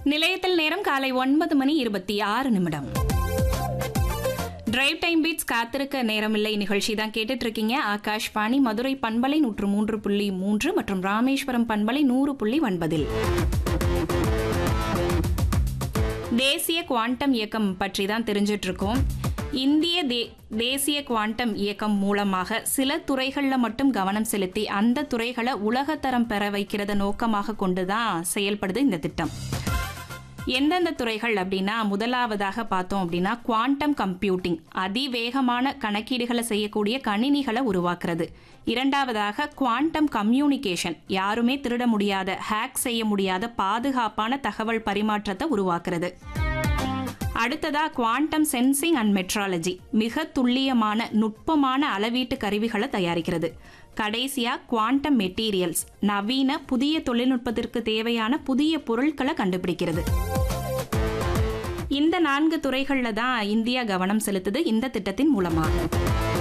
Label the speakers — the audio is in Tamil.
Speaker 1: நிலையத்தில் நேரம் காலை ஒன்பது மணி இருபத்தி ஆறு நிமிடம் டிரைவ் டைம் பீட்ஸ் காத்திருக்க நேரமில்லை நிகழ்ச்சி தான் கேட்டுட்டு இருக்கீங்க ஆகாஷ்வாணி மதுரை பண்பலை நூற்று மூன்று புள்ளி மூன்று மற்றும் ராமேஸ்வரம் பண்பலை நூறு புள்ளி ஒன்பதில் தேசிய குவாண்டம் இயக்கம் பற்றி தான் தெரிஞ்சிட்டு இருக்கோம் இந்திய தே தேசிய குவாண்டம் இயக்கம் மூலமாக சில துறைகளில் மட்டும் கவனம் செலுத்தி அந்த துறைகளை உலகத்தரம் பெற வைக்கிறத நோக்கமாக கொண்டு தான் செயல்படுது இந்த திட்டம் எந்தெந்த துறைகள் அப்படின்னா முதலாவதாக பார்த்தோம் அப்படின்னா குவாண்டம் கம்ப்யூட்டிங் அதிவேகமான கணக்கீடுகளை செய்யக்கூடிய கணினிகளை உருவாக்குறது இரண்டாவதாக குவாண்டம் கம்யூனிகேஷன் யாருமே திருட முடியாத ஹேக் செய்ய முடியாத பாதுகாப்பான தகவல் பரிமாற்றத்தை உருவாக்குறது அடுத்ததா குவாண்டம் சென்சிங் அண்ட் மெட்ராலஜி மிக துல்லியமான நுட்பமான அளவீட்டு கருவிகளை தயாரிக்கிறது கடைசியா குவாண்டம் மெட்டீரியல்ஸ் நவீன புதிய தொழில்நுட்பத்திற்கு தேவையான புதிய பொருட்களை கண்டுபிடிக்கிறது இந்த நான்கு துறைகளில் தான் இந்தியா கவனம் செலுத்துது இந்த திட்டத்தின் மூலமாக